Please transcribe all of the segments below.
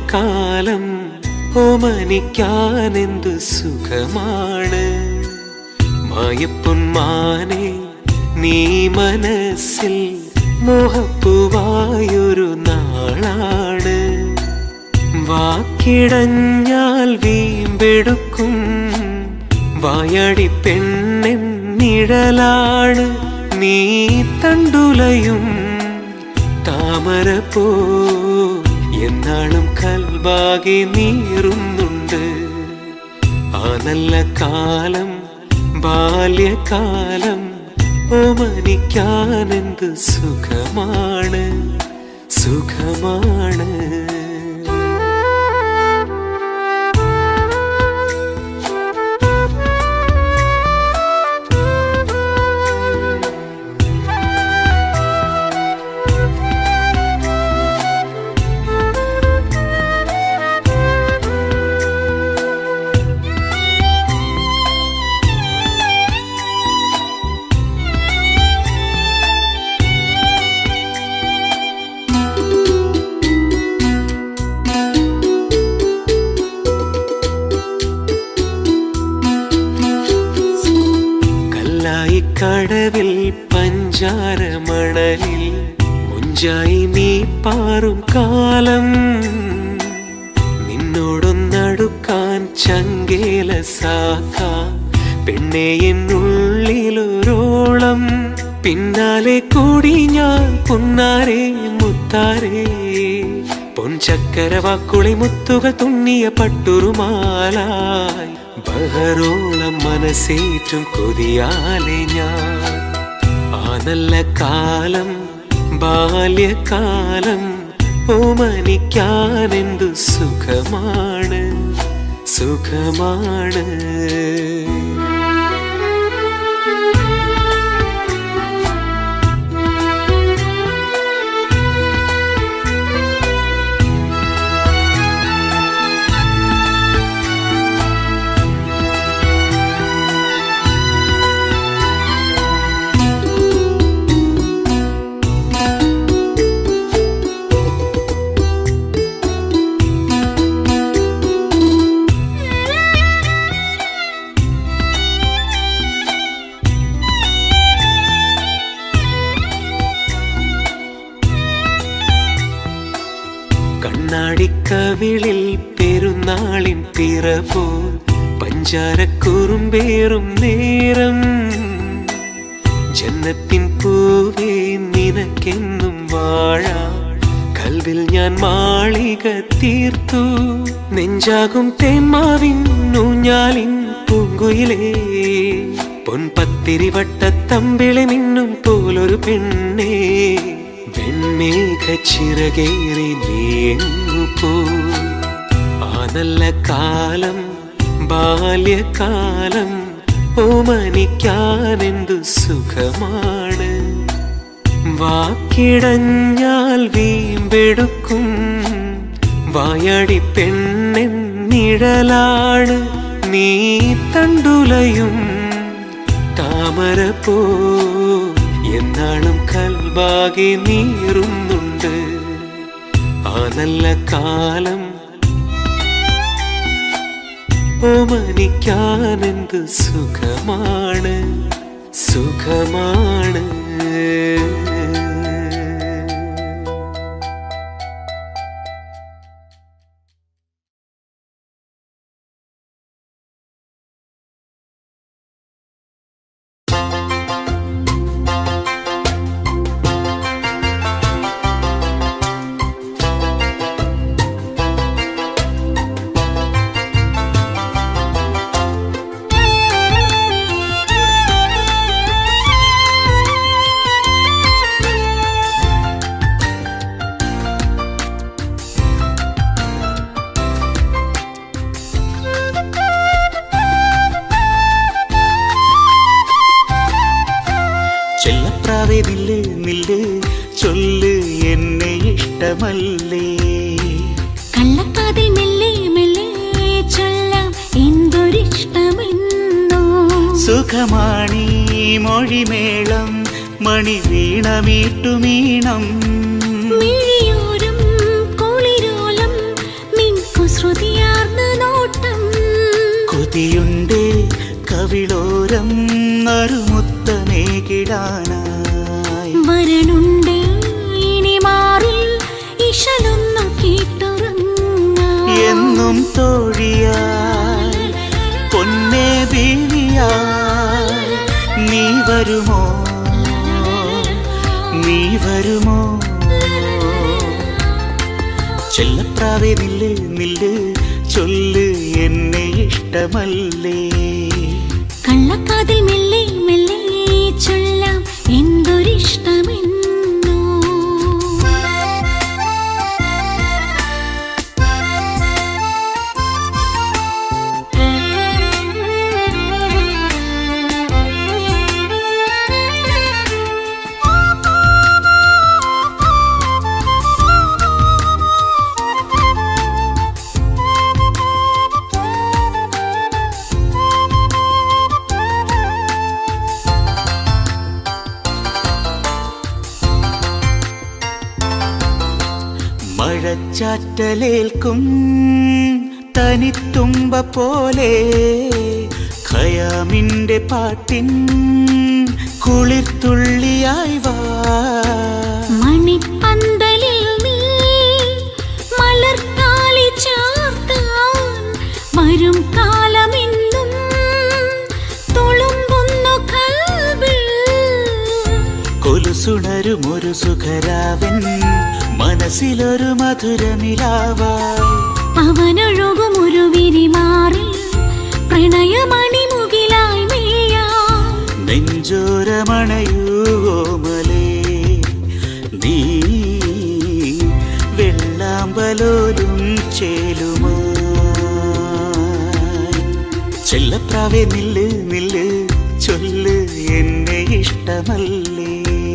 ബാല്യകാലം ഓമനിക്കാനെന്തു സുഖമാണ് മായപ്പൊന്മാനെ നീ മനസ്സിൽ മോഹപ്പുവായൊരു നാളാണ് വാക്കിടഞ്ഞാൽ വീമ്പെടുക്കും വായാടി പെണ്ണെൻ നിഴലാണ് നീ തണ്ടുലയും താമര പോ എന്നാളും കൽവാകി നീറുന്നുണ്ട് ആ നല്ല കാലം ബാല്യകാലം ഓമനിക്കാനെന്ത് സുഖമാണ് സുഖമാണ് കല്ലായി കടവിൽ പഞ്ചാരമണലിൽ മുഞ്ചായി നീ പാറും കാലം നിന്നോടൊന്നടുക്കാൻ ചങ്കേല സാക്കാൻ പെണ്ണെ എന്നുള്ളിലൊരോളം പിന്നാലെ കൂടി ഞാൻ പുന്നാരെ മുത്താരേ പൊൻചക്കര വാക്കുളി മുത്തുകൾ തുന്നിയ പട്ടുറുമാലായി ബഹറോളം മനസ്സേറ്റും കൊതിയാലെ ഞാൻ ആ നല്ല കാലം ബാല്യകാലം ഓമനിക്കാനെന്തു സുഖമാണ് സുഖമാണ് കണ്ണാടിക്കവിളിൽ പെരുന്നാളിൻ പിറപോ പഞ്ചാരക്കുറുമ്പേറും നേരം ജന്നത്തിൻ പൂവേ നിനക്കെന്നും വാഴ കൽവിൽ ഞാൻ മാളിക തീർത്തു നെഞ്ചാകും തേന്മാവിൻ ഊഞ്ഞാലിൻ പൂങ്കുയിലേ പൊൻപത്തിരി വട്ടത്തമ്പിളി മിന്നും പോലൊരു പെണ്ണേ വെൺമേഘ ചിറകേറി നീങ്ങു പോ ആ നല്ല കാലം ബാല്യകാലം ഓമനിക്കാനെന്തു സുഖമാണ് വാക്കിടഞ്ഞാൽ വീമ്പെടുക്കും വായാടി പെണ്ണെൻ നിഴലാണ് നീ തണ്ടുലയും താമര പോ എന്നാളും കൽവാകി നീറുന്നുണ്ട് ആ നല്ല കാലം ഓമനിക്കാനെന്ത് സുഖമാണ് സുഖമാണ് ചെല്ലപ്രാവേ നില്ല് നില്ല് ചൊല്ല് എന്നെ ഇഷ്ടമല്ലേ കള്ളക്കാതിൽ മെല്ലെ മെല്ലെ ചൊല്ലാം എന്തൊരിഷ്ടമെന്നോ സുഖമാണീ മൊഴിമേളം മണി വീണമീട്ടുമീണം മിഴിയോരം കുളിരോലം നീ കൊതിയുണ്ട് കവിളോരം നറുമുത്തമേകിടാനായി വരണുണ്ട് ഇനി മാറിൽ ഇശലൊന്നു കേട്ടുറങ്ങാം എന്നും തോഴിയായി പൊന്നേ ബീവിയായി നീ വരുമോ നീ വരുമോ ചെല്ലപ്രാവേ നില്ല് നില്ല് ചൊല്ല് എന്നെ ഇഷ്ടമല്ലേ കള്ളക്കാതിൽ മെല്ലെ മെല്ലെ ചൊല്ലാം എന്തൊരിഷ്ടമെന്നോ മഴച്ചാറ്റലേൽക്കും തനിത്തുമ്പ പോലെ ഖയാമിന്റെ പാട്ടിൻ കുളിർത്തുള്ളിയായി വാ മണിപ്പന്തലിൽ നീ മലർത്താലി ചാർത്താൻ വരും കാലമെന്നും തുളുമ്പുന്നു കൽവിൽ കൊലുസുണരും ഒരു സുഖരാവൻ മനസ്സിലൊരു മധുരമിലാവായി അവനൊഴുകും ഒരു വിരിമാറി പ്രണയമണിമുകിലായി മേയാം നെഞ്ചോരമണയൂമലേ നീ വെള്ളാമ്പലോലും ചേലുമായി ചെല്ലപ്രാവേ നില്ല് നില്ല് ചൊല്ല് എന്നെ ഇഷ്ടമല്ലേ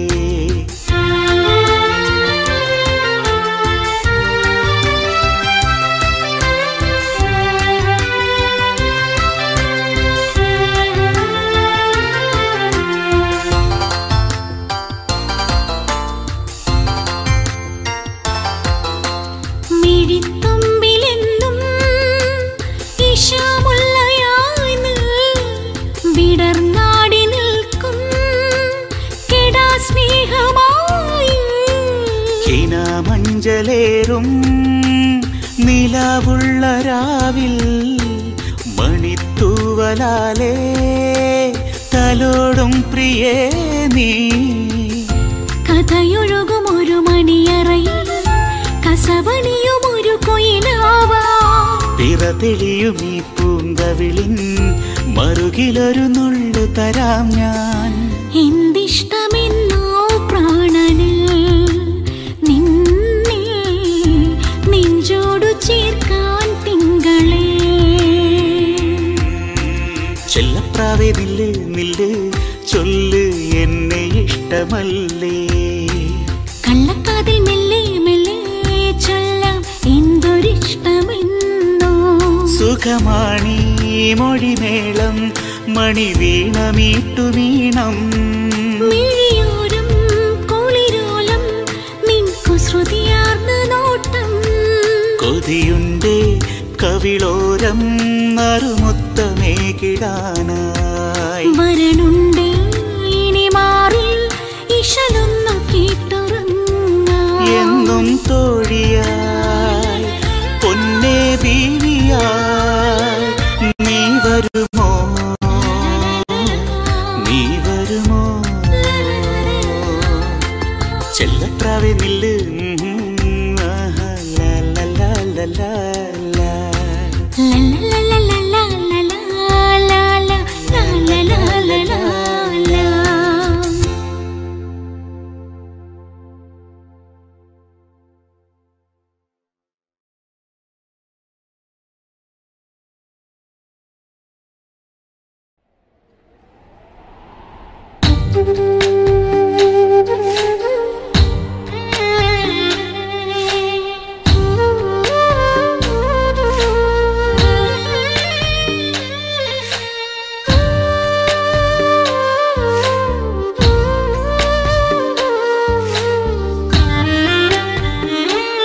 മിഴിത്തുമ്പിലെന്നും ഇശാമുല്ലയായി നീ വിടർന്നാടി നിൽക്കും കെടാ സ്നേഹമായി മഞ്ചലേറും നിലാവുള്ള രാവിൽ മണിത്തൂവലാലേ തലോടും പ്രിയേ നീ കഥയൊഴുകും ഒരു മണിയറയിൽ കസവണിയും ഒരു കൊയിലാവാ പിറതെളിയും ഈ പൂങ്കവിളിൻ മറുകിലൊരു നുള്ളു തരാം ഞാൻ എന്തിഷ്ടമെന്നോ പ്രാണന് നിന്നെ നെഞ്ചോടു ചേർക്കാൻ തിങ്കളേ ചെല്ലപ്രാവേ നില്ല് നില്ല് ചൊല്ല് എന്നെ ഇഷ്ടമല്ലേ കള്ളക്കാതിൽ മെല്ലെ മെല്ലെ ചൊല്ലാം എന്തൊരിഷ്ടമെന്നോ സുഖമാണീ മൊഴിമേളം മണി വീണമീട്ടു വീണം മിഴിയോരം കുളിരോലം നിൻ കുസൃതിയാർന്ന നോട്ടം കൊതിയുണ്ട് കവിളോരം നറുമുത്തമേകിടാനായി വരണുണ്ട് ഇനി മാറിൽ ഇശലൊന്നു കേട്ടുറങ്ങാം എന്നും തോഴിയായി പൊന്നേ ബീവിയായി നീ വരുമോ നീ വരുമോ ചെല്ലപ്രാവെ നില്ല് ഉം, ആഹാ, ലാ, ലാ, ലാ, ലാ, ലാ, ലാ.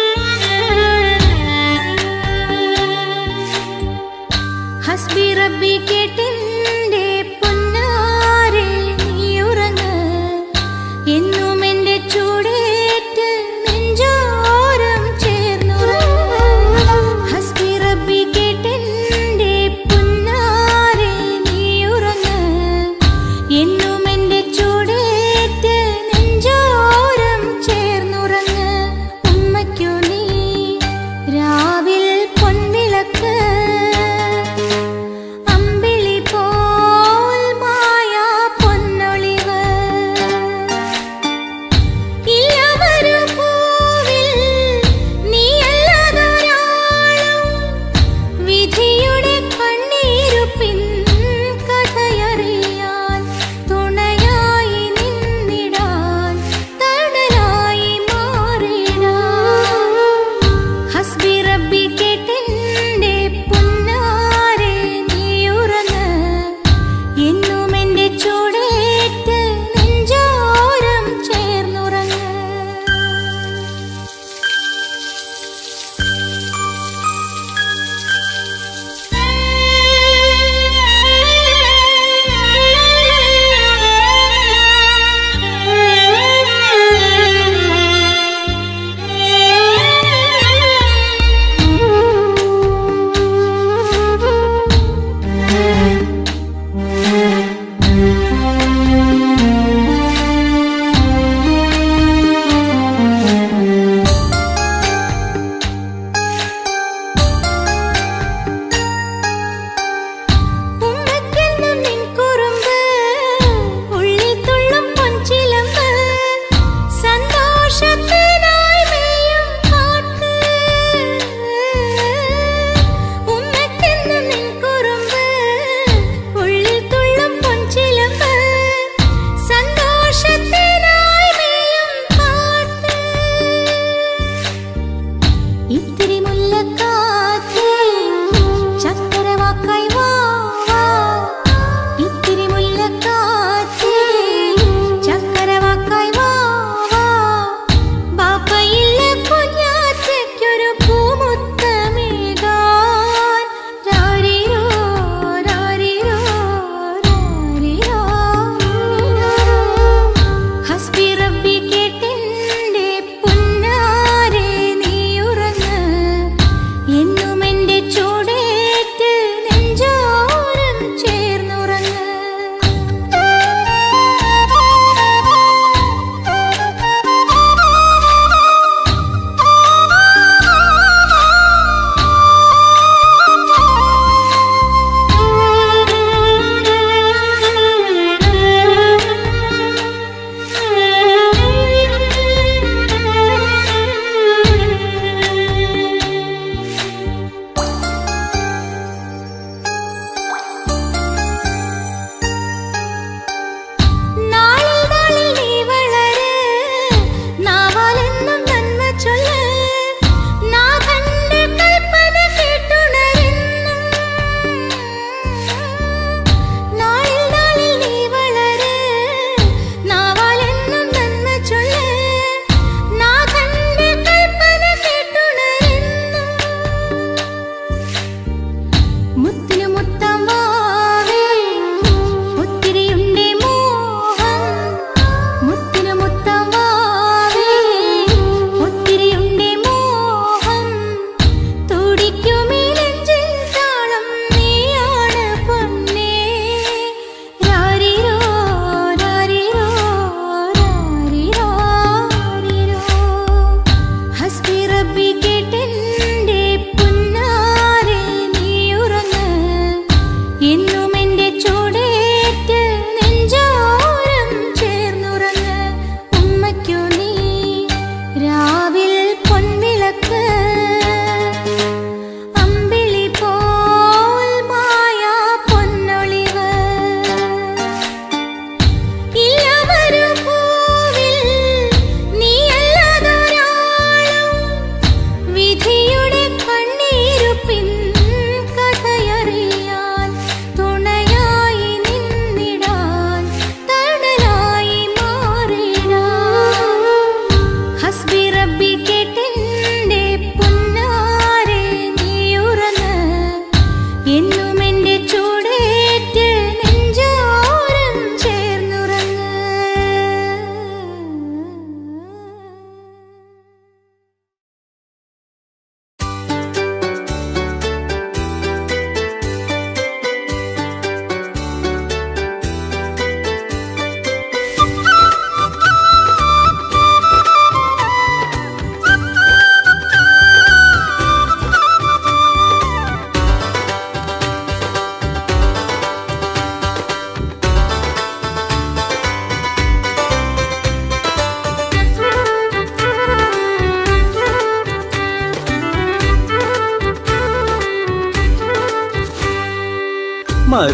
حسبي ربي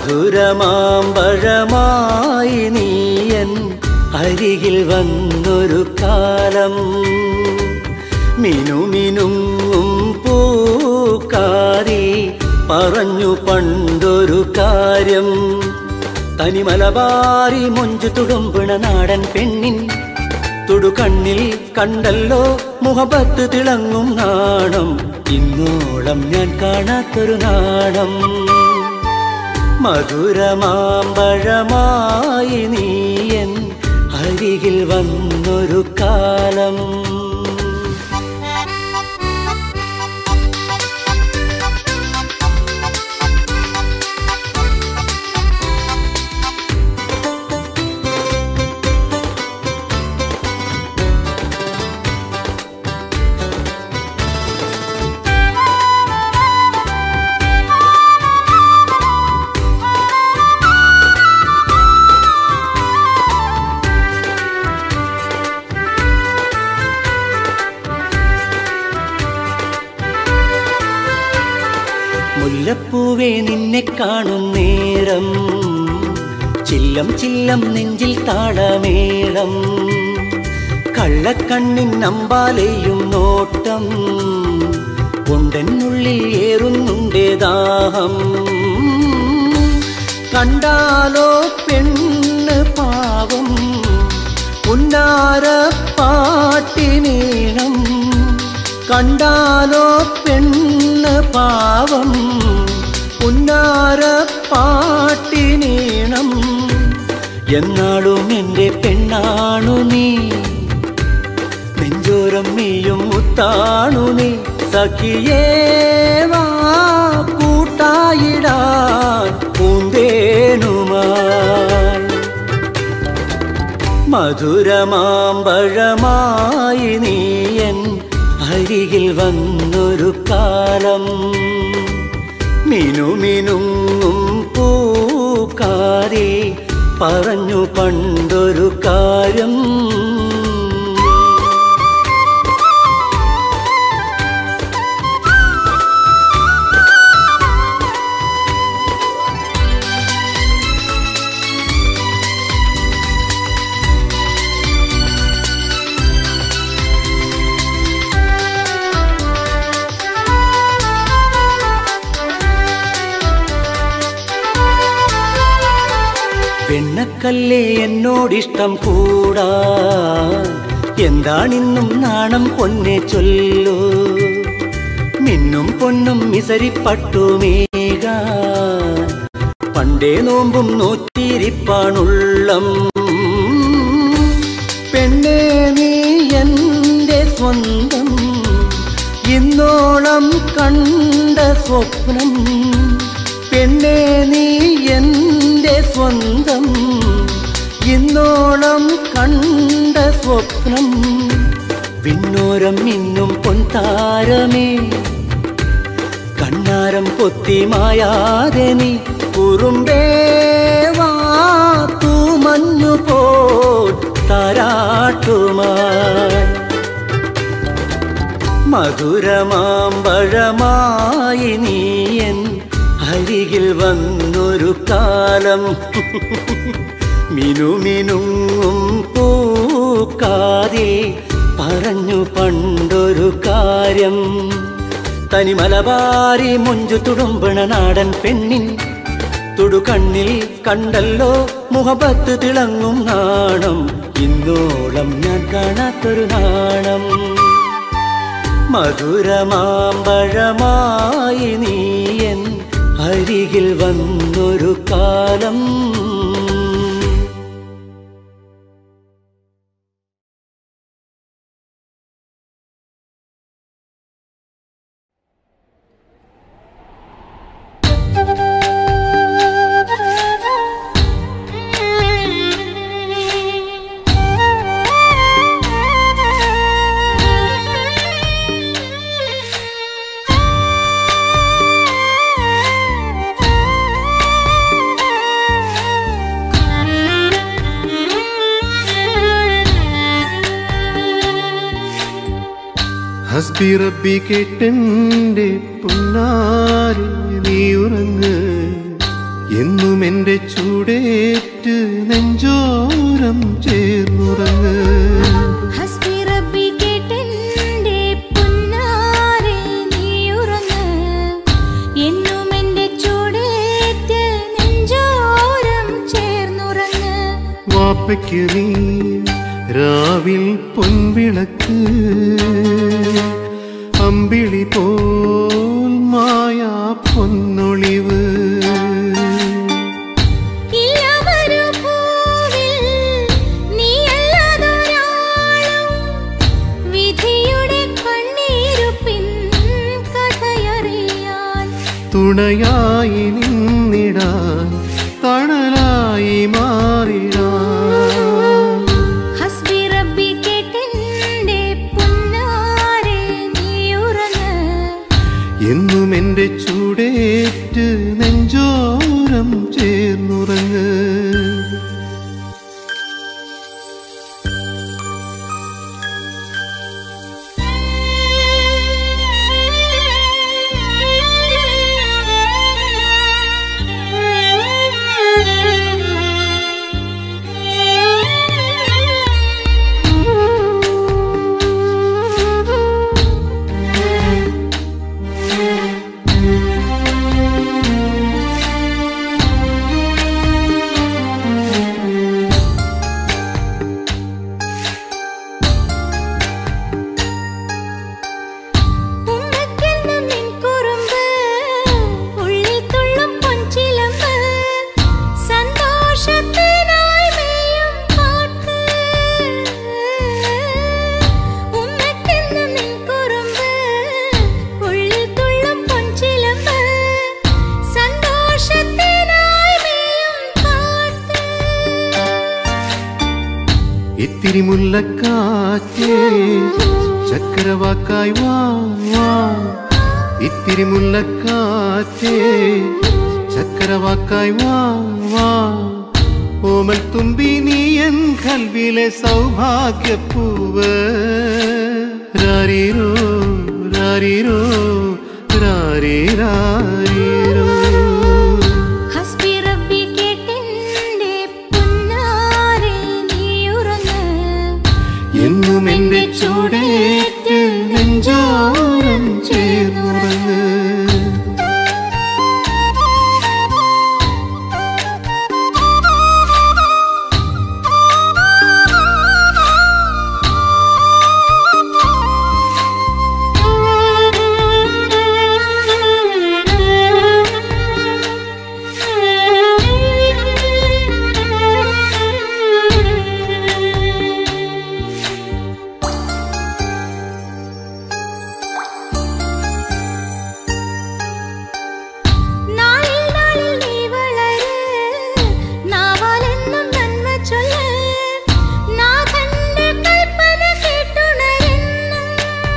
മധുരമാമ്പഴമായി നീയൻ അരികിൽ വന്നൊരു കാലം മിനുമിനുങ്ങും പൂക്കാരി പറഞ്ഞു പണ്ടൊരു കാര്യം തനിമലബാരി മൊഞ്ചു തുടുമ്പുണ നാടൻ പെണ്ണിൻ തുടുകണ്ണിൽ കണ്ടല്ലോ മുഹബത്ത് തിളങ്ങും നാണം ഇന്നോളം ഞാൻ കാണാത്തൊരു നാണം മധുരമാമ്പഴമായി നീയൻ അരികിൽ വന്നൊരു കാലം മുല്ലപ്പൂവേ നിന്നെ കാണും നേരം ചില്ലം ചില്ലം നെഞ്ചിൽ താളമേളം കള്ളക്കണ്ണിൻ നമ്പാലെയും നോട്ടം കൊണ്ടെന്നുള്ളിൽ ഏറുന്നുണ്ടേ ദാഹം കണ്ടാലോ പെണ്ണ് പാവം ഉന്നാര പാട്ടിനീണം കണ്ടാലോ പെണ്ണ് പാവം ഉന്നാര പാട്ടിനീണം എന്നാളും എൻ്റെ പെണ്ണാണു നീ നെഞ്ചോരം നീയും മുത്താണു നീ സഖിയേവാ കൂട്ടായിടാൻ പൂന്തേനുമായി മധുരമാമ്പഴമായി നീയൻ അരികിൽ വന്നൊരു കാലം മിനുമിനുങ്ങും പൂക്കാരി പറഞ്ഞു പണ്ടൊരു കാര്യം പെണ്ണക്കല്ലേ എന്നോടിഷ്ടം കൂടാ എന്താണിന്നും നാണം പൊന്നെ ചൊല്ലു മിന്നും പൊന്നും മിസരിപ്പട്ടുമേക പണ്ടേ നോമ്പും നോറ്റിരിപ്പാണുള്ളം പെണ്ണേ നീ എൻ്റെ സ്വന്തം ഇന്നോളം കണ്ട സ്വപ്നം പെണ്ണേ നീ എൻ്റെ സ്വന്തം ഇന്നോളം കണ്ട സ്വപ്നം വിണ്ണോരം ഇന്നും പൊൻതാരമേ കണ്ണാരം പൊത്തി മായാതെ നീ കുറുമ്പേ വാ തൂമഞ്ഞു പോൽ താരാട്ടുമായി മധുരമാമ്പഴമായി നീയൻ അരികിൽ വന്നൊരു കാലം മിനുമിനുങ്ങും പൂക്കാതെ പറഞ്ഞു പണ്ടൊരു കാര്യം തനിമലബാരി മുഞ്ചു തുടുമ്പണ നാടൻ പെണ്ണിൻ തുടുകണ്ണിൽ കണ്ടല്ലോ മുഹബത്ത് തിളങ്ങും നാണം ഇന്നോളം ഞാൻ കാണാത്തൊരു നാണം മധുരമാമ്പഴമായി നീയൻ അരികിൽ വന്നൊരു കാലം ഹസ്ബി റബ്ബി കേട്ടെന്റെ പൊന്നാരി നീ ഉറങ്ങ് എന്നും എന്റെ ചൂടേറ്റ് നെഞ്ചോരം ചേർന്നുറങ്ങ് ഹസ്ബി റബ്ബി കേട്ടെന്റെ പുന്നാരെ നീ ഉറങ്ങ് എന്നും എന്റെ ചൂടേറ്റ് നെഞ്ചോരം ചേർന്നുറങ്ങ് വാപ്പയ്ക്ക് നീ രാവിൽ പൊൻവിളക്ക് അമ്പിളി പോൽ മായാ പൊന്നൊളിവ് ഇല്ലവരു പൂവിൽ നീയല്ലാതൊരാളും വിധിയുടെ കണ്ണീരുപ്പിൻ കഥയറിയാൻ തുണയായി നിന്നിടാൻ തണലായി മാറിടാൻ ഹസ്ബി റബ്ബി കേട്ടെന്റെ പുന്നാരെ നീ ഉറങ്ങ് എന്നും എന്റെ ചൂടേറ്റ് നെഞ്ചോരം ചേർന്നുറങ്ങ് ഉമ്മക്കെന്നും നിൻ കുറുമ്പ് ഉള്ളിൽ തുള്ളും പൊൻചിലമ്പ് സന്തോഷത്തിനായി മേയും പാട്ട് ഉമ്മക്കെന്നും നിൻ കുറുമ്പ് ഉള്ളിൽ തുള്ളും പൊൻചിലമ്പ് സന്തോഷത്തിനായി മേയും പാട്ട് ഇത്തിരി മുല്ലക്കാറ്റേ ചക്രവാക്കായി വാ വാ ഇത്തിരി മുല്ലക്കാറ്റേ ചക്രവാക്കായി വാ വാ ഓമൽ തുമ്പി നീ എൻ കൽവിലെ സൗഭാഗ്യപ്പൂവ് രാരീരോ രാരീരോ രാരീരാരീരോ ഹസ്ബി റബ്ബി കേട്ടെന്റെ പുന്നാരെ നീ ഉറങ്ങ് എന്നും എന്റെ ചൂടേറ്റ് നെഞ്ചോരം ചേർന്നുറങ്ങ് നാളിൽ നാളിൽ നീ വളര് നാവാലെന്നും നന്മ ചൊല്ല് നാഥന്റെ കൽപ്പന കേട്ടുണരെന്നും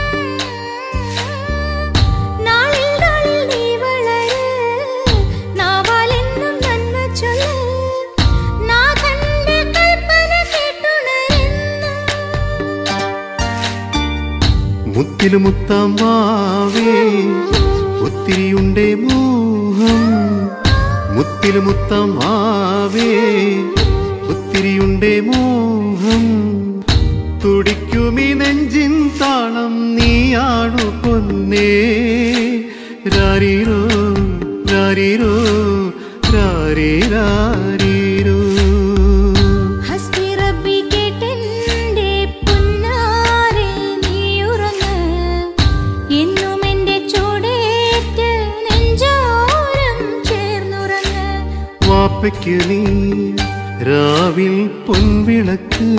നാളിൽ നാളിൽ നീ വളര് നാവാലെന്നും നന്മ ചൊല്ല് നാഥന്റെ കൽപ്പന കേട്ടുണരെന്നും മുത്തിലു മുത്താം വാവേ ഒത്തിരിയുണ്ടേ മോഹം മുത്തിലു മുത്താം വാവേ ഒത്തിരിയുണ്ടേ മോഹം തുടിക്കുമീ നെഞ്ചിൻ താളം നീയാണു പൊന്നേ രാരീരോ രാരീരോ രാരീരാരീരോ ഹസ്ബി റബ്ബി കേട്ടെന്റെ പുന്നാരെ നീ ഉറങ്ങ് എന്നും എന്റെ ചൂടേറ്റ് നെഞ്ചോരം ചേർന്നുറങ്ങ് വാപ്പയ്ക്ക് നീ രാവിൽ പൊൻവിളക്ക്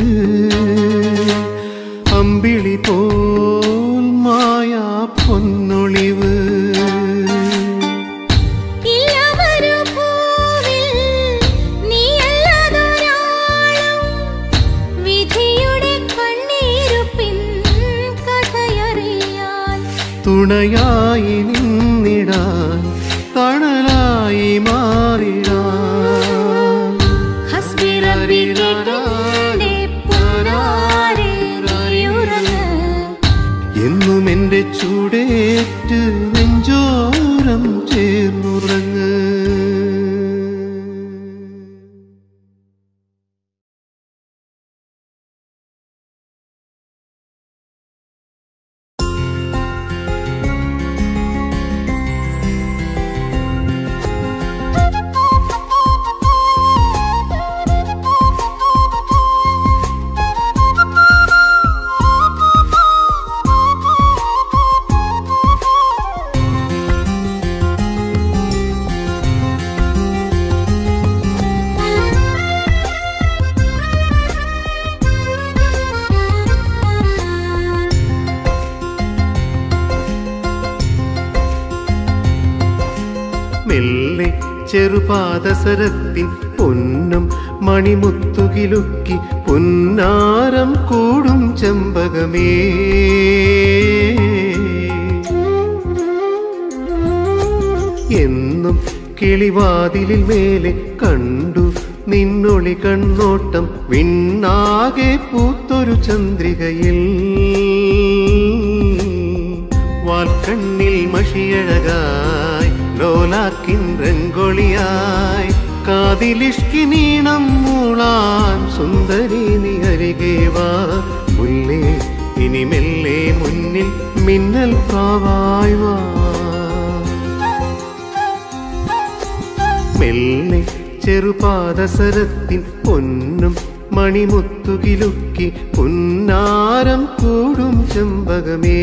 അമ്പിളി പോൽ മായാ പൊന്നൊളിവ് ഇല്ലവരു പൂവിൽ നീയല്ലാതൊരാളും വിധിയുടെ കണ്ണീരുപ്പിൻ കഥയറിയാൻ തുണയായി നിന്നിടാൻ തണലായി മാറിടാൻ ഹസ്ബി റബ്ബി കേട്ടെന്റെ പുന്നാരെ നീ ഉറങ്ങ് എന്നും എന്റെ ചൂടേറ്റ് നെഞ്ചോരം ചേർന്നുറങ്ങ് ചെറുപാദസരത്തിൻ പൊന്നും മണിമുത്തുകിലുക്കി പുന്നാരം കൂടും ചെമ്പകമേ എന്നും കിളിവാതിലിൽ മേലെ കണ്ടു നിന്നൊളി കണ്ണോട്ടം വിണ്ണാകെ പൂത്തൊരു ചന്ദ്രികയിൽ വാൽക്കണ്ണിൽ മഷിയഴകായി ലോലാക്കിൻ രംഗൊളിയായി കാതിലിഷ്കി നീണം മൂളാൻ സുന്ദരി നീ അരികെ വാ മുല്ലേ ഇനി മെല്ലെ മുന്നിൽ മിന്നൽ പ്രാവായി വാ മെല്ലെ ചെറുപാദസരത്തിൻ പൊന്നും മണിമുത്തുകിലുക്കി പുന്നാരം കൂടും ചെമ്പകമേ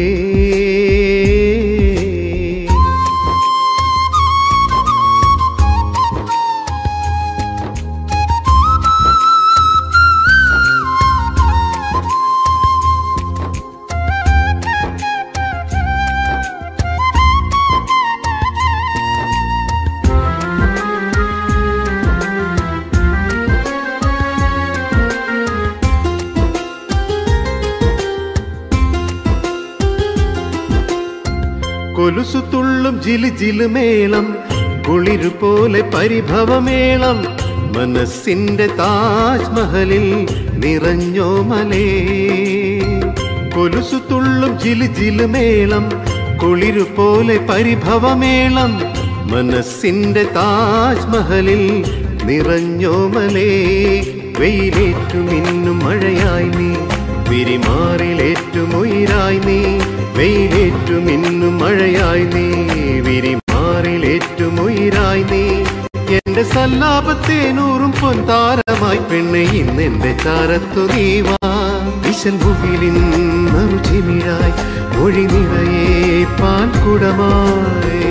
കൊലുസു തുള്ളും ജിലു ജിലു മേളം കുളിരു പോലെ പരിഭവമേളം മനസ്സിന്റെ താജ്മഹലിൽ നിറഞ്ഞോ മലേ കൊലുസു തുള്ളും ജിലു ജിലു മേളം കുളിരു പോലെ പരിഭവമേളം മനസ്സിന്റെ താജ്മഹലിൽ നിറഞ്ഞോ മലേ വെയിലേറ്റു മിന്നും മഴയായി നീ വിരിമാറിലേറ്റുമുയിരായി നീ വെയിലേറ്റു മിന്നും മഴയായി നീ വിരിമാറിലേറ്റുമുയിരായി നീ എന്റെ സല്ലാപത്തേനൂറും പൊൻതാരമായി പെണ്ണെ ഇന്നെന്റെ ചാരത്തു നീവാ വിശൽ മുകിലിൻ മറുചിമിഴായി മൊഴി നിറയെ പാൽക്കുടമായി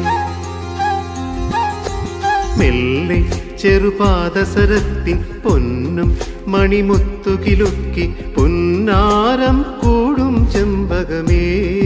മെല്ലെ ചെറുപാദസരത്തിൻ പൊന്നും മണിമുത്തുകിലുക്കി പുന്നാരം കൂടും ചെമ്പകമേ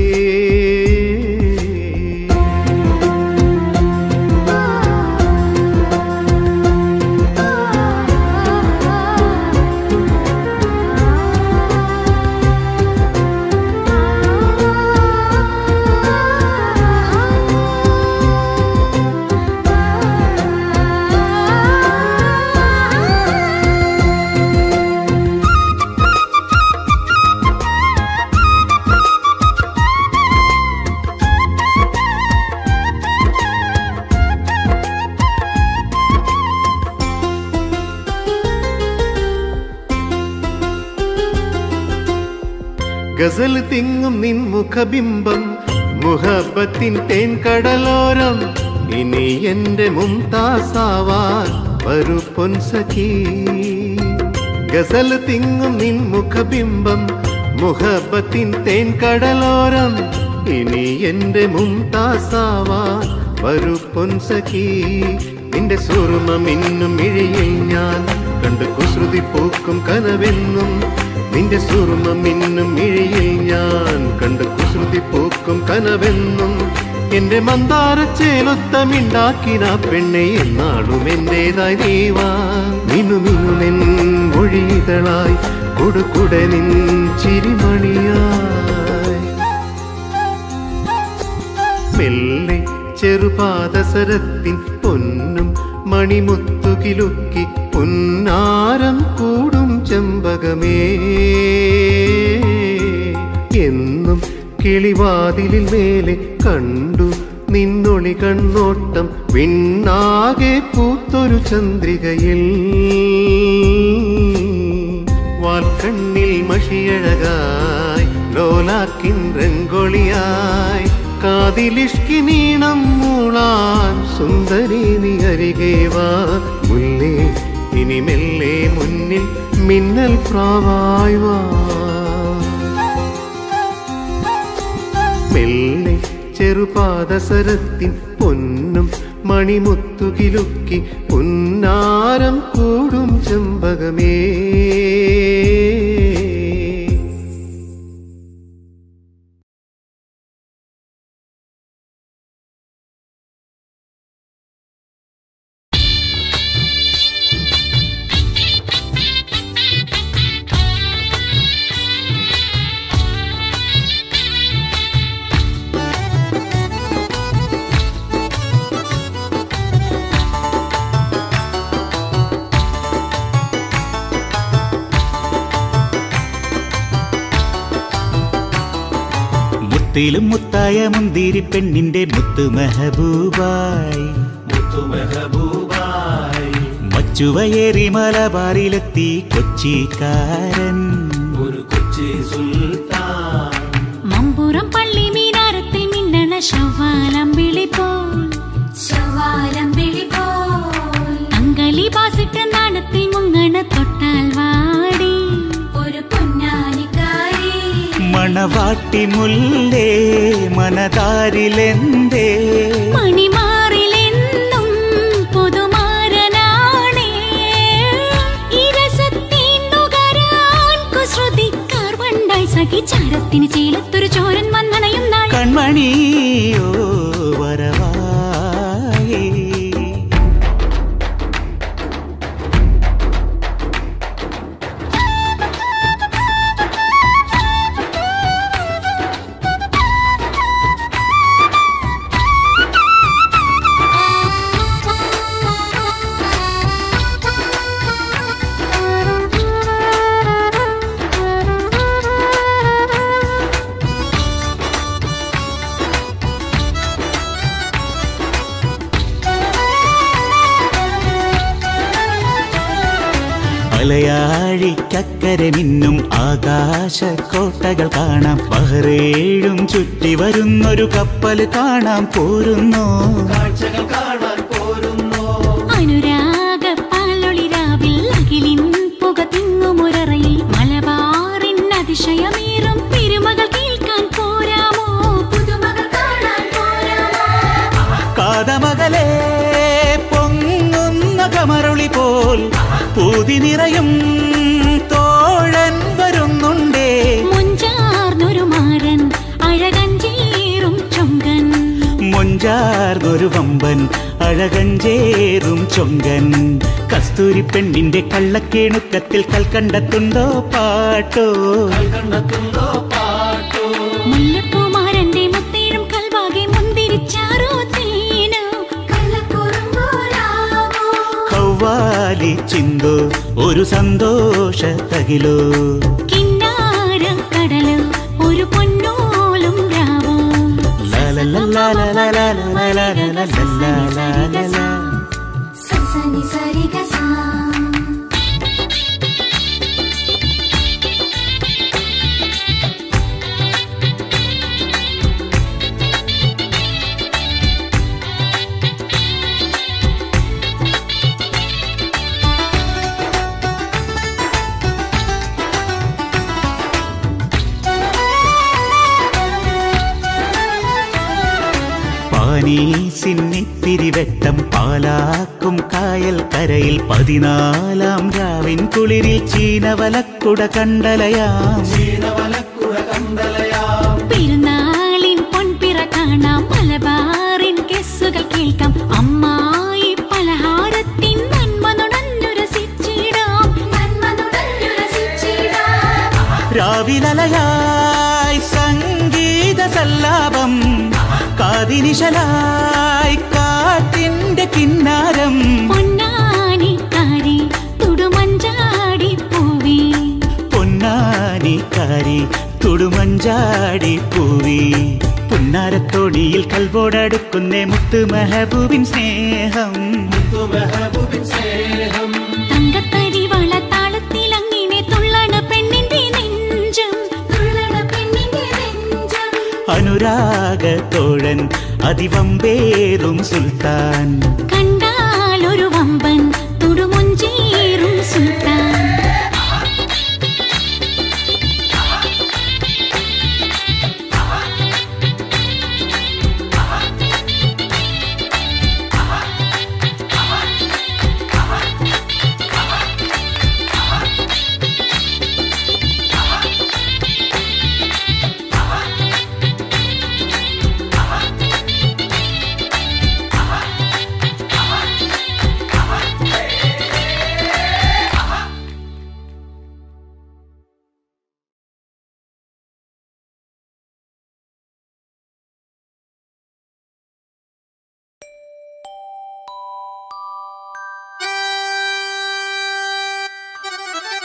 ഗസൽ തിങ്ങും നിൻ മുഖബിംബം മുഹബത്തിൻ തേൻ കടലോരം ഇനി എന്റെ മുംതാസാവാൻ വരൂ പൊൻസഖി ഗസൽ തിങ്ങും നിൻ മുഖബിംബം മുഹബത്തിൻ തേൻ കടലോരം ഇനി എന്റെ മുംതാസാവാൻ വരൂ പൊൻസഖി നിന്റെ സുറുമ മിന്നും ഇഴയിൽ ഞാൻ കണ്ട് കുസൃതി പൂക്കും കനവെന്നും നിന്റെ സുറുമ മിന്നും ഇഴയിൽ ഞാൻ കണ്ട് കുസൃതി പൂക്കും കനവെന്നും എന്റെ മന്ദാരച്ചേലൊത്തമിണ്ടാക്കിന പെണ്ണെ എന്നാളും എന്റേതായി നീവാ മിനുമിനുമെൻ മൊഴിതളായി കൊടുക്കുടെ നിൻ ചിരിമണിയായി മെല്ലെ ചെറുപാദസരത്തിൻ പൊന്നും മണിമുത്തുകിലുക്കി പുന്നാരം കൂടും ചെമ്പകമേ എന്നും കിളിവാതിലിൽ മേലെ കണ്ടു നിന്നൊളി കണ്ണോട്ടം വിണ്ണാകെ പൂത്തൊരു ചന്ദ്രികയിൽ വാൽക്കണ്ണിൽ മഷിയഴകായി ലോലാക്കിൻ രംഗൊളിയായി കാതിലിഷ്കി നീണം മൂളാൻ സുന്ദരി നീ അരികെ വാ മുല്ലേ ഇനി മെല്ലെ മുന്നിൽ മിന്നൽ പ്രാവായി വാ മെല്ലെ ചെറുപാദസരത്തിൻ പൊന്നും മണിമുത്തുകിലുക്കി പുന്നാരം കൂടും ചെമ്പകമേ മുത്തിലും മുത്തായ മുന്തിരി പെണ്ണിന്റെ മുത്തു മെഹബൂബായി മച്ചുവയേറി മലബാറിലെത്തി കൊച്ചിക്കാരൻ മമ്പുറം പള്ളി മീനാരത്തിൽ മിന്നണ ശവാലം വിളിപ്പോൾ ശവാലം വിളിപ്പോൾ അങ്കലി പാസിട്ട് നാണത്തിൽ മുങ്ങണ തൊട്ടാൽ വാടി ഒരു പൊന്നാനിക്കാരി മണവാട്ടി മുല്ലേ മനതാരിലെന്തേ മണിമാറിലെന്നും പുതുമാരനാണേ ഇരസത്തിൻ നുകരാൻ കുസൃതിക്കാർ വണ്ടായി സഖിചാരത്തിന് ചേലത്തൊരു ചോരൻ വന്നണയും നാൾ കൺമണിയോ വരവായേ മലയാഴിക്കക്കരെ മിന്നും ആകാശ കോട്ടകൾ കാണാം ബഹ്റേഴും ചുറ്റി വരുന്നൊരു കപ്പൽ കാണാം പോരുന്നു അനുരാഗ പാലൊളിരാവിൽ അകിലിൻ പുക തിങ്ങുമൊരറയിൽ മലബാറിൻ അതിശയമേറും പെരുമകൾ കേൾക്കാൻ പോരാമോ പുതുമകൾ കാണാൻ പോരാമോ കാതമകലെ പൊങ്ങുന്ന കമറുളി പോൽ പൂതി നിറയും തോഴൻ വരുന്നുണ്ടേ മുഞ്ചാർന്നൊരു മാരൻ അഴകഞ്ചേറും ചൊങ്കൻ മൊഞ്ചാർന്നൊരു വമ്പൻ അഴകഞ്ചേറും ചൊങ്കൻ കസ്തൂരി പെണ്ണിന്റെ കള്ളക്കേണുക്കത്തിൽ കൽക്കണ്ടത്തുണ്ടോ പാട്ടോ മുല്ലപ്പൂമാരന്റെ മുത്തേഴും കൽവാകെ മുന്തിരിച്ചാറോ തേനോ കള്ളക്കുറുമ്പോലാവോ കൗവാലി ചിന്തോ ഒരു സന്തോഷ തകിലോ കിന്നാര കടല് ഒരു പൊന്നോലും രാവോ ലാലലാലലാലലാലലാലലാലലാ. സസനി സരിഗ സാ പാനീസിന്നിത്തിരിവെട്ടം പാലാക്കും കായൽ കരയിൽ പതിനാലാം രാവിൻ കുളിരിൽ ചീനവലക്കുട കണ്ടലയാം പെരുന്നാളിൻ പൊൻപിറ കാണാം മലബാറിൻ കെസ്സുകൾ കേൾക്കാം അമ്മായി പലഹാരത്തിൻ നന്മ നുണഞ്ഞു രസിച്ചിടാം നന്മ നുണഞ്ഞു രസിച്ചിടാം രാവിലലയായി സംഗീത സല്ലാപം കാതിനിശലായി കാറ്റിന്റെ കിന്നാരം പൊന്നാനിക്കാരി തുടുമഞ്ചാടി പൂവി പൊന്നാനിക്കാരി തുടുമഞ്ചാടി പൂവി പുന്നാരത്തോണിയിൽ കൽവോടടുക്കുന്നേ മുത്ത് മെഹബൂബിൻ സ്നേഹം തങ്കത്തരി വള താളത്തിൽ അങ്ങനെ തുള്ളണ പെണ്ണിന്റെ നെഞ്ചം തുള്ളണ പെണ്ണിന്റെ നെഞ്ചം അനുരാഗ തോഴൻ അതിവമ്പേറും സുൽത്താൻ കണ്ടാലൊരു വമ്പൻ തുടുമുഞ്ചേറും സുൽത്താൻ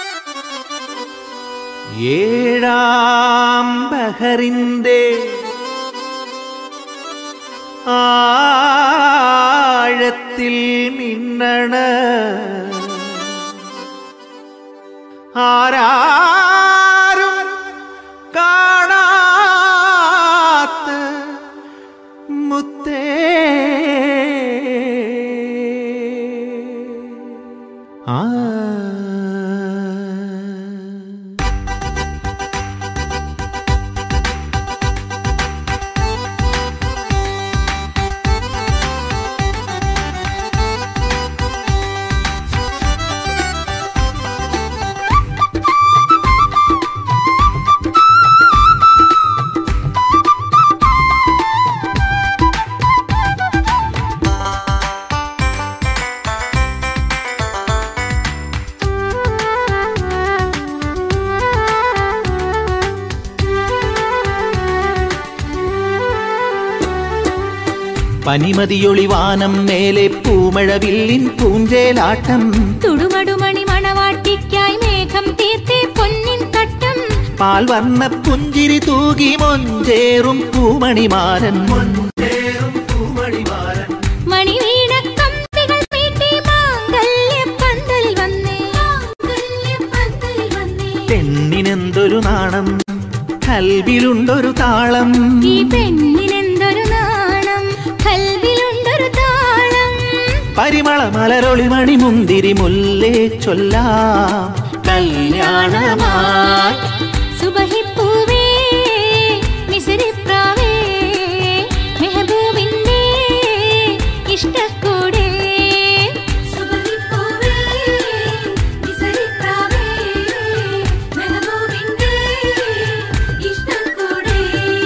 ഏഴാം ബഹറിന്റെ ആഴത്തിൽ മിന്നണ ആരാരും കാണാത്ത മുത്തേ ആ പനിമതിയൊളിവാനം മേലെ പൂമഴവില്ലിൻ പൂഞ്ചേലാട്ടം തുടുമടുമണി മണവാട്ടിക്കായി മേഘം തീർത്തേ പൊന്നിൻ തട്ടം പാൽവർണ്ണ പുഞ്ചിരി തൂകി മൊഞ്ചേറും പൂമണിമാരൻ മണിവീണ കമ്പികൾ മീട്ടി മാംഗല്യ പന്തലിൽ വന്നേ പന്തലിൽ വന്നേ പെണ്ണിനെന്തൊരു നാണം കൽവിലുണ്ടൊരു താളം ഈ പെണ്ണിനെന്തൊരു നാണം കൽവിലുണ്ടൊരു താളം പരിമള മലരൊളി മണിമുന്തിരി മുല്ലേ ചൊല്ലാം കല്യാണമായി സുബഹിപ്പൂവേ മിസിരിപ്രാവേ മെഹബൂബിന്റെ ഇഷ്ടക്കൂടേ സുബഹിപ്പൂവേ മിസിരിപ്രാവേ മെഹബൂബിന്റെ ഇഷ്ടക്കൂടേ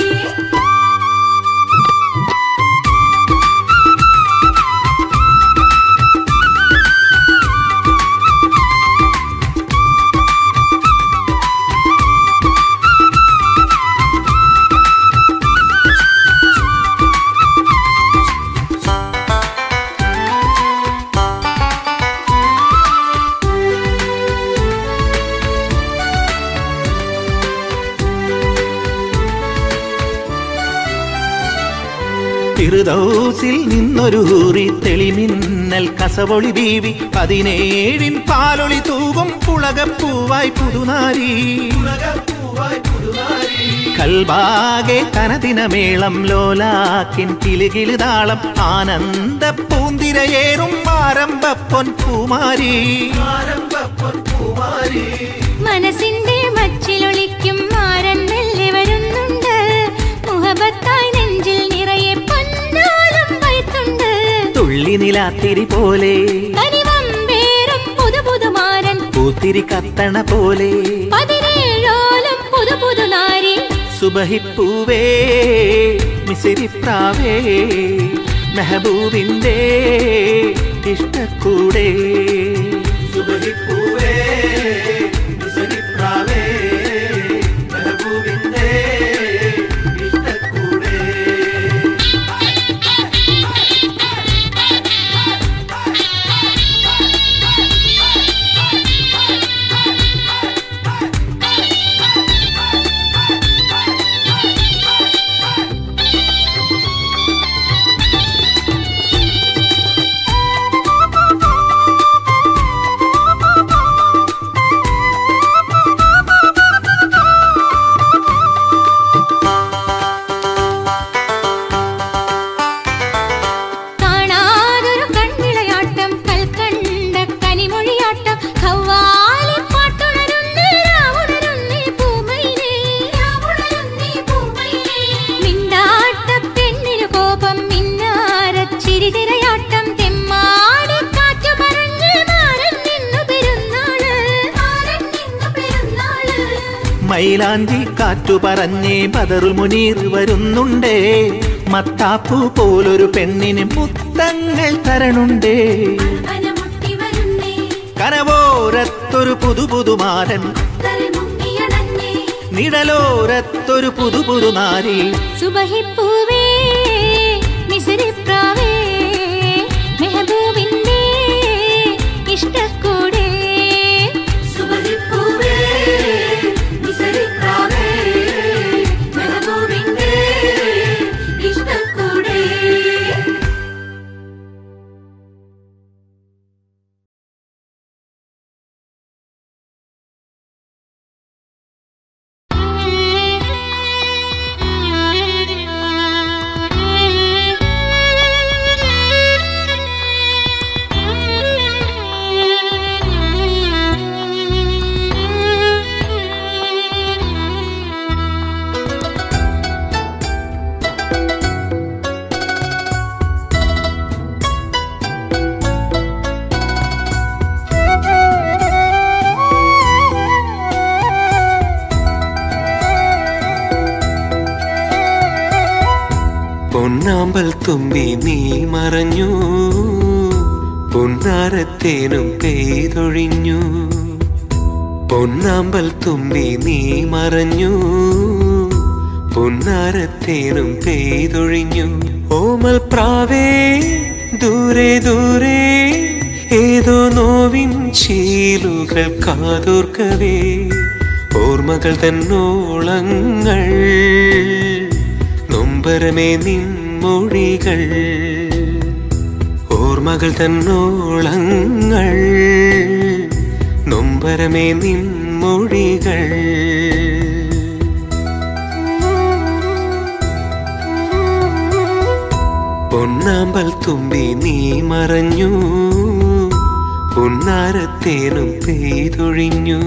തിരുദൗസിൽ നിന്നൊരു ഹൂറി തെളിമിന്നൽ കസവൊളി ബീവി പതിനേഴിൻ പാലൊളി തൂകും പുളകപ്പൂവായി പുതുനാരി കൽബാകെ കനദിനമേളം ലോലാക്കിൻ കിലുകില് താളം ആനന്ദ പൂന്തിരയേറും ആരംഭ പൊൻ പൂമാരി മനസ്സിന്റെ മച്ചിലൊളിക്കും മാരൻ മെല്ലെ വരുന്നുണ്ട് മുഹബത്തായി നെഞ്ചിൽ നിറയെ പൊന്നാലും വയത്തുണ്ട് തുള്ളി നിലാത്തിരി പോലെ കനിവമ്പേറും പുതു പുതുമാരൻ പൂത്തിരി കത്തണ പോലെ പതിനേഴോലും പുതു പുതു നാരി സുബഹിപ്പൂവേ മിസിരിപ്രാവേ മെഹബൂബിന്റെ ഇഷ്ടക്കൂടെ സുബഹിപ്പൂവേ മിസിരിപ്രാവേ മെഹബൂബിന്റെ ഇഷ്ടക്കൂടെ കാണാതൊരു കൺവിളയാട്ടം കൽക്കണ്ട കനിമൊഴിയാട്ടം ഖവ്വാലി പാട്ടുണരുന്നേ രാവുണരുന്നേ പൂമൈനേ രാവുണരുന്നേ പൂമൈനേ മിണ്ടാട്ട പെണ്ണിനു കോപം മിന്നാരച്ചിരി തിരയാട്ടം തെമ്മാടി കാറ്റു പറഞ്ഞ് മാരൻ നിന്നു പെരുന്നാള് മാരൻ നിന്നു പെരുന്നാള് മൈലാഞ്ചി കാറ്റു പറഞ്ഞേ ബദറുൽ മുനീർ വരുന്നുണ്ടേ മത്താപ്പു പോലൊരു പെണ്ണിന് മുത്തങ്ങൾ തരണുണ്ടേ വനമുട്ടി വരുന്നേ കനവോരത്തൊരു പുതു പുതുമാരൻ തൽ മുങ്ങിയടഞ്ഞേ നിഴലോരത്തൊരു പുതു പുതുനാരി സുബഹിപ്പൂവേ മിസിരിപ്രാവേ മെഹബൂബിന്റെ ഇഷ്ടക്കൂടേ സുബഹിപ്പൂവേ മിസിരിപ്രാവേ മെഹബൂബിന്റെ ഇഷ്ടക്കൂടേ പൊന്നാമ്പൽ തുമ്പി നീ മറഞ്ഞു പൊന്നാരത്തേനും പെയ്തൊഴിഞ്ഞു പൊന്നാമ്പൽ തുമ്പി നീ മറഞ്ഞു പൊന്നാരത്തേനും പെയ്തൊഴിഞ്ഞു ഓമൽ പ്രാവേ ദൂരെ ദൂരെ ഏതോ നോവിൻ ചീലുകൾ കാതോർക്കവേ ഓർമ്മകൾ തന്നോളങ്ങൾ നൊമ്പരമേ നിൻമൊഴികൾ ഓർമ്മകൾ തന്നോളങ്ങൾ നൊമ്പരമേ നിൻമൊഴികൾ പൊന്നാമ്പൽ തുമ്പി നീ മറഞ്ഞു പൊന്നാരത്തേനും പെയ്തൊഴിഞ്ഞു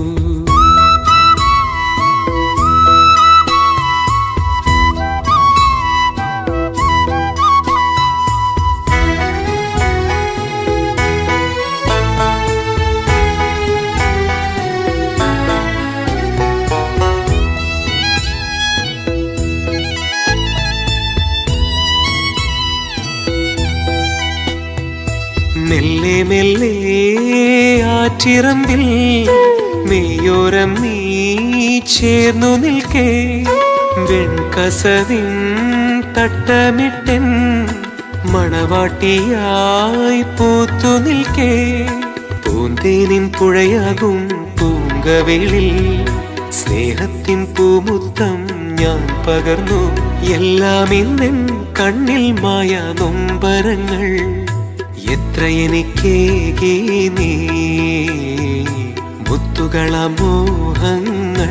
മെല്ലെ മെല്ലെ ആറ്റിറമ്പിൽ മെയ്യോരം നീ ചേർന്നു നിൽക്കേ വെൺകസവിൻ തട്ടമിട്ടൻ മണവാട്ടിയായി പൂത്തു നിൽക്കേ പൂന്തേനിൻ പുഴയാകും പൂങ്കവിളിൽ സ്നേഹത്തിൻ പൂമുത്തം ഞാൻ പകർന്നു എല്ലാം ഇന്നെൻ കണ്ണിൽ മായ നൊമ്പരങ്ങൾ എത്ര എനിക്കേകി നീ മുത്തുകള മോഹങ്ങൾ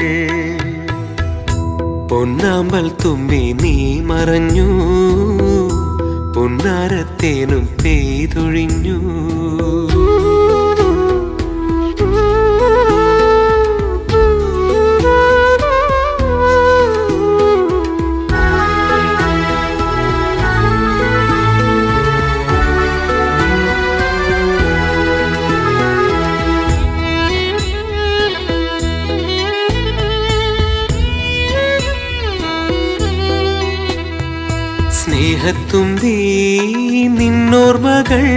പൊന്നാമ്പൽ തുമ്പി നീ മറഞ്ഞു പൊന്നാരത്തേനും പെയ്തൊഴിഞ്ഞു സ്നേഹത്തുമ്പി നിന്നോർമകൾ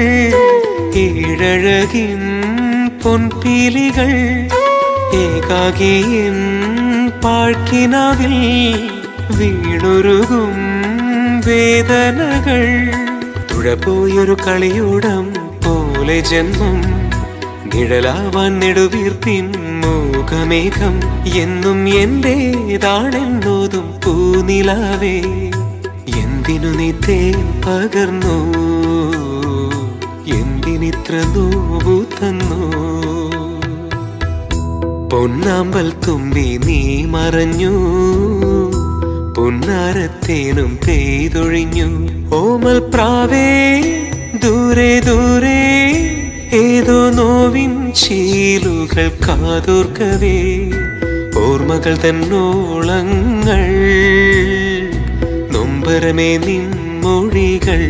ഏഴഴകിൻ പൊൻപീലികൾ ഏകാകിയൻ പാഴ്ക്കിനാവിൽ വീണുരുകും വേദനകൾ തുഴപോയൊരു കളിയോടം പോലെ ജന്മം നിഴലാവാൻ നെടുവീർപ്പിൻ മൂകമേഘം എന്നും എന്റേതാണെന്നോതും പൂനിലാവേ എന്തിനു നീ തേൻ പകർന്നു എന്തിനിത്ര നോവു തന്നു പൊന്നാമ്പൽ തുമ്പി നീ മറഞ്ഞു പൊന്നാരത്തേനും പെയ്തൊഴിഞ്ഞു ഓമൽ പ്രാവേ ദൂരെ ദൂരെ ഏതോ നോവിൻ ചീലുകൾ കാതോർക്കവേ ഓർമ്മകൾ തന്നോളങ്ങൾ നൊമ്പരമേ നിൻമൊഴികൾ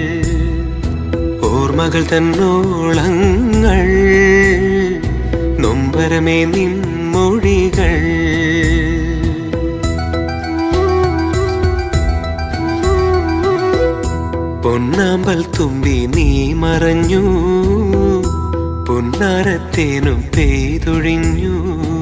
ഓർമ്മകൾ തന്നോളങ്ങൾ നൊമ്പരമേ നിൻമൊഴികൾ പൊന്നാമ്പൽ തുമ്പി നീ മറഞ്ഞു പൊന്നാരത്തേനും പെയ്തൊഴിഞ്ഞു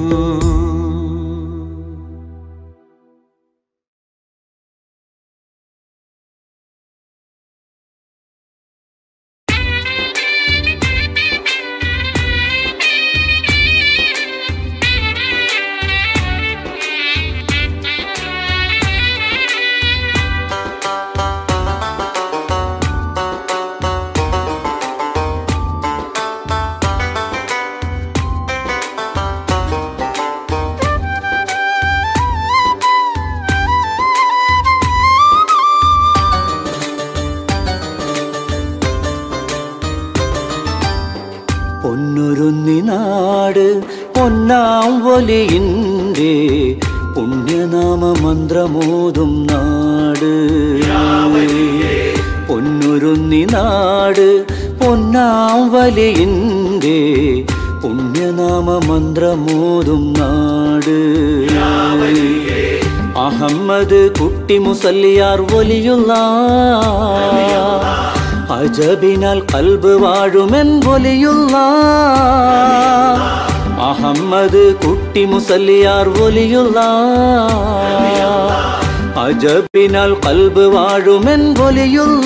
പൊന്നൊരുന്നി നാട് പൊന്നാം വലിയിൻ്റെ പുണ്യനാമ മന്ത്രമോതും നാട് പൊന്നൊരുന്നി നാട് പൊന്നാം വലിയിൻ്റെ പുണ്യനാമ മന്ത്രമോതും നാട് അഹമ്മദ് കുട്ടി മുസല്ലിയാർ ഒലിയുള്ള അജബിനാൽ കൽബ് വാഴുമെൻ ഒലിയുള്ള അഹമ്മദ് കുട്ടി മുസല്ലിയാർ ഒലിയുള്ള അജബിനാൽ കൽബ് വാഴുമെൻ ഒലിയുള്ള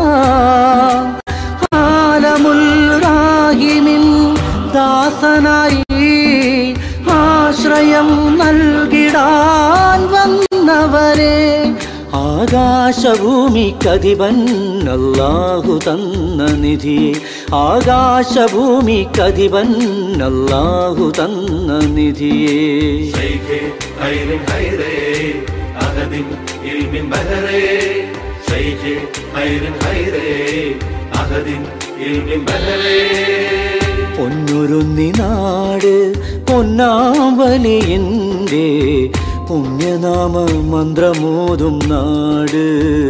ആലമുൽ റാഹിമിൻ ദാസനായി ആശ്രയം നൽകിടാൻ വന്നവരെ ആകാശഭൂമിക്കധിപൻ അല്ലാഹു തന്ന നിധിയെ ആകാശഭൂമിക്കധിപൻ അല്ലാഹു തന്ന നിധിയെ ശൈഖേ ഖൈറിൻ ഖൈറേ അഹദിൻ ഇൽമിൻ ബഹറേ ശൈഖേ ഖൈറിൻ ഖൈറേ അഹദിൻ ഇൽമിൻ ബഹറേ പൊന്നുരുന്നി നാട് പൊന്നാവലിയൻ്റെ പുണ്യനാമ മന്ത്രമോതും നാട്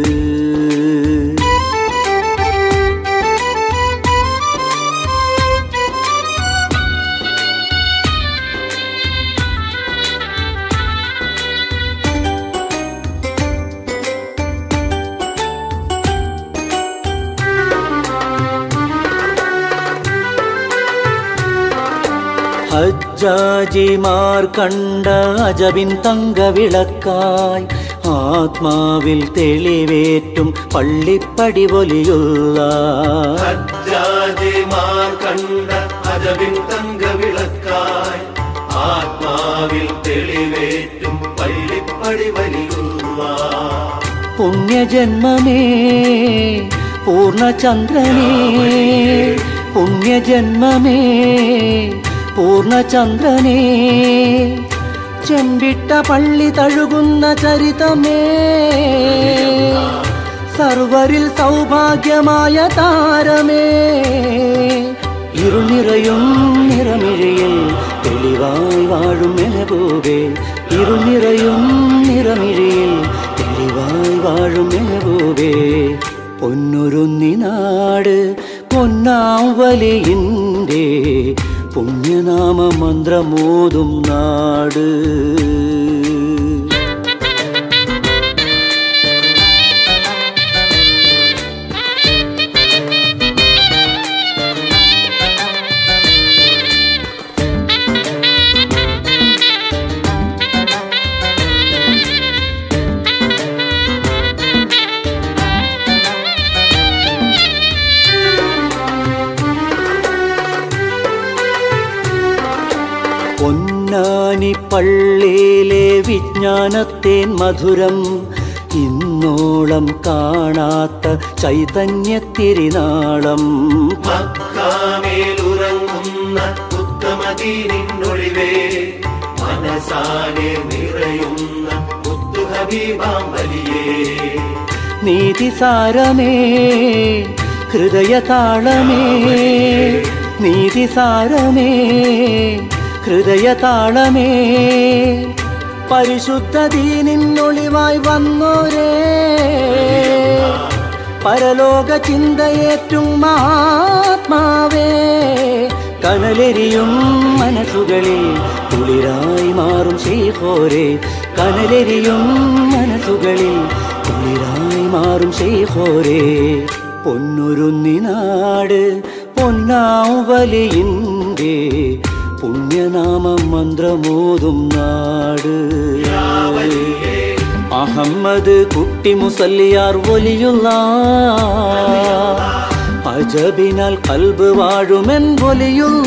ഹജ്ജാജിമാർ കണ്ട അജബിൻ തങ്കവിളക്കായി ആത്മാവിൽ തെളിവേറ്റും പള്ളിപ്പടി പൊലിയുള്ള ഹജ്ജാജിമാർ കണ്ട അജബിൻ തങ്കവിളക്കായി ആത്മാവിൽ തെളിവേറ്റും പള്ളിപ്പടി വലിയുള്ള പുണ്യജന്മമേ പൂർണ്ണചന്ദ്രനേ പുണ്യജന്മമേ പൂർണ്ണചന്ദ്രനേ ചെമ്പിട്ട പള്ളി തഴുകുന്ന ചരിതമേ സർവരിൽ സൗഭാഗ്യമായ താരമേ ഇരുനിറയും നിറമിഴയിൽ തെളിവായി വാഴും മെഹബൂബേ ഇരുനിറയും നിറമിഴയിൽ തെളിവായി വാഴും മെഹബൂബേ പൊന്നുരുന്നി നാട് പൊന്നാവലിയിൻ്റെ പുണ്യനാമ മന്ത്രമോതും നാട് പൊന്നാനി പള്ളിയിലെ വിജ്ഞാനത്തേൻ മധുരം ഇന്നോളം കാണാത്ത ചൈതന്യത്തിരിനാളം മക്കാമേലുറങ്ങുന്ന ഉത്തമദീനിന്നൊഴിവേ മനസാനെ നിറയുന്ന മുത്തുഹബീബാം വലിയേ നീതിസാരമേ ഹൃദയതാളമേ നീതിസാരമേ ഹൃദയതാളമേ പരിശുദ്ധ ദീനിന്നൊളിവായി വന്നോരേ പരലോക ചിന്തയേറ്റും മഹാത്മാവേ കനലെരിയും മനസ്സുകളിൽ കുളിരായി മാറും ശേഖോരെ കനലെരിയും മനസ്സുകളിൽ കുളിരായി മാറും ശേഖോരെ പൊന്നുരുന്നി നാട് പൊന്നാവലിയിൻ്റെ പുണ്യനാമ മന്ത്രമോതും നാട് അഹമ്മദ് കുട്ടി മുസല്ലിയാർ ഒലിയുള്ള അജബിനാൽ കൽബ് വാഴുമെൻ ഒലിയുള്ള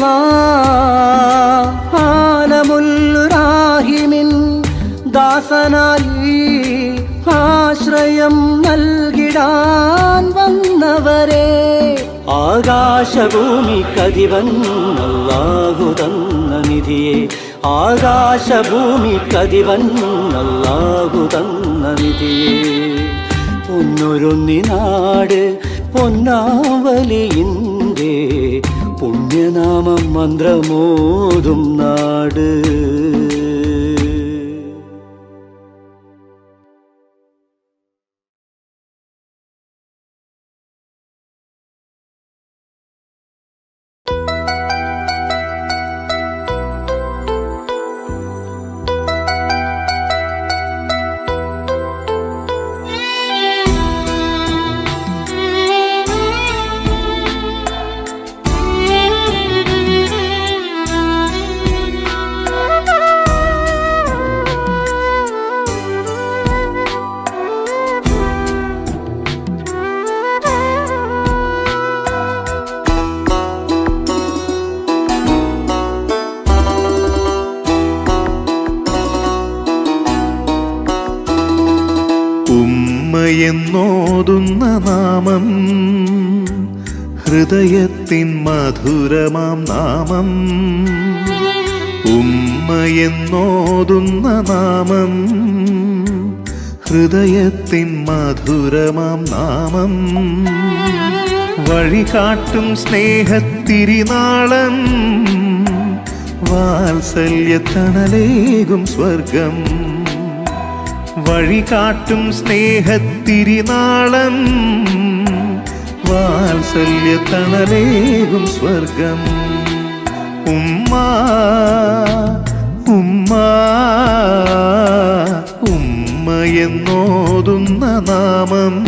ആലമുല്ലുറാഹിമിൻ ദാസനായി ആശ്രയം നൽകിടാൻ വന്നവരെ ആകാശഭൂമിക്കതിവൻ അല്ലാഹു തന്ന നിധിയെ ആകാശഭൂമിക്കതിവൻ അല്ലാഹു തന്ന നിധിയെ പൊന്നൊരുന്നി നാട് പൊന്നാവലിയിൻ്റെ പുണ്യനാമം മന്ത്രമോതും നാട് ും എന്നോതുന്ന നാമം ഹൃദയത്തിൻ മധുരമാം നാമം ഉമ്മ എന്നോതുന്ന നാമം ഹൃദയത്തിൻ മധുരമാം നാമം വഴികാട്ടും സ്നേഹത്തിരിനാളം വാത്സല്യത്തണലേകും സ്വർഗം വഴികാട്ടും സ്നേഹത്തിരിനാളം വാത്സല്യത്തണലേകും സ്വർഗം ഉമ്മ ഉമ്മ ഉമ്മ എന്നോതുന്ന നാമം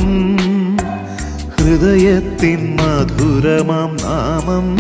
ഹൃദയത്തിൻ മധുരമാം നാമം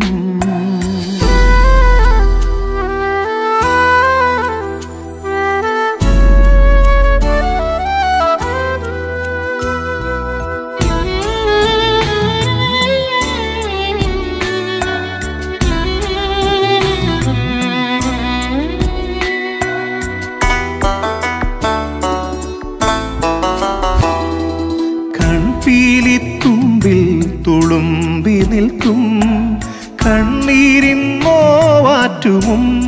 കൺപീലിത്തുമ്പിൽ തുളുമ്പി നിൽക്കും കണ്ണീരിൻ നോവാറ്റുമുമ്മ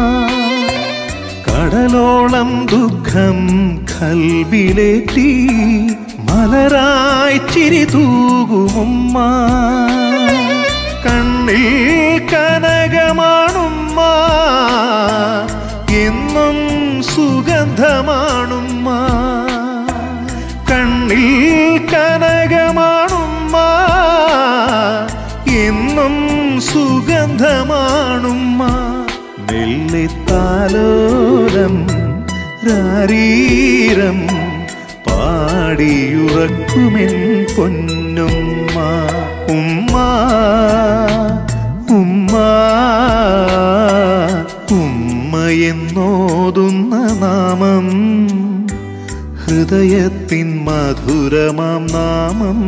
കടലോളം ദുഃഖം കൽവിലേറ്റി മലരായി ചിരി തൂകുമുമ്മ കണ്ണിൽ കനകമാണുമ്മ എന്നും സുഗന്ധമാണുമ്മ കണ്ണിൽ കനകമാണുമ്മ എന്നും സുഗന്ധമാണുമ്മ നെല്ലിത്താലോലം രാരീരം പാടിയുറക്കുമെൻ പൊന്നുമ്മ ഉമ്മ ഉമ്മ ഉമ്മ എന്നോതുന്ന നാമം ഹൃദയത്തിൻ മധുരമാം നാമം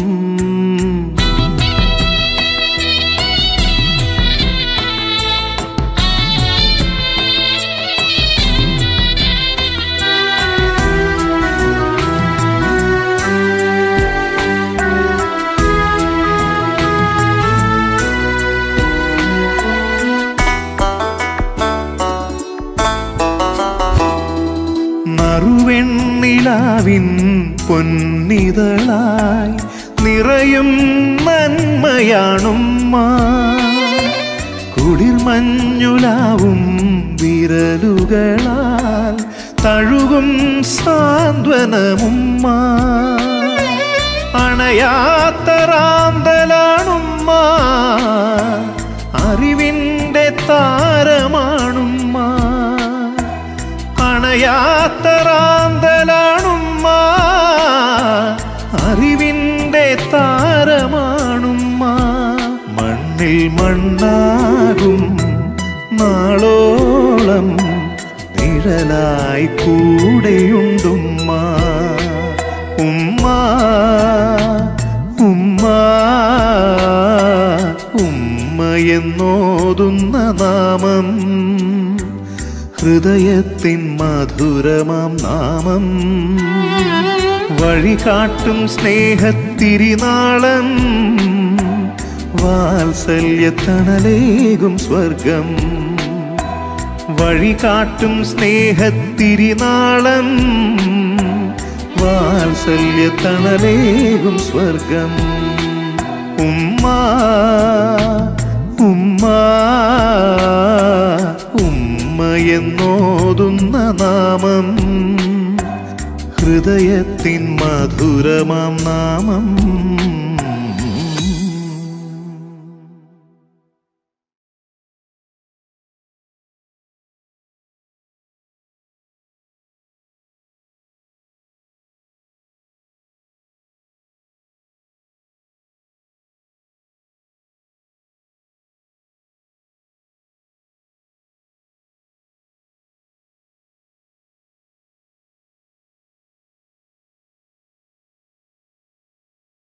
നറുവെണ്ണിലാവിൻ പൊന്നിതളായി നിറയും നന്മയാണുമ്മ കുളിർമഞ്ഞുലാവും വിരലുകളാൽ തഴുകും സാന്ത്വനമുമ്മ അണയാത്തറാന്തലാണുമ്മ അറിവിൻ്റെ താരമാണുമ്മ അണയാത്തറാന്തലാണുമ്മ അറിവിൻ്റെ താരമാണുമ്മ മണ്ണിൽ മണ്ണാകും നാളോളം നിഴലായി കൂടെയുണ്ടുമ്മ ഉമ്മ ഉമ്മ ഉമ്മ എന്നോതുന്ന നാമം ഹൃദയത്തിൻ മധുരമാം നാമം വഴികാട്ടും സ്നേഹത്തിരിനാളം വാത്സല്യത്തണലേകും സ്വർഗം വഴികാട്ടും സ്നേഹത്തിരിനാളം വാത്സല്യത്തണലേകും സ്വർഗം ഉമ്മ ഉമ്മ ഉമ്മ എന്നോതുന്ന നാമം ഹൃദയത്തിൻ മധുരമാം നാമം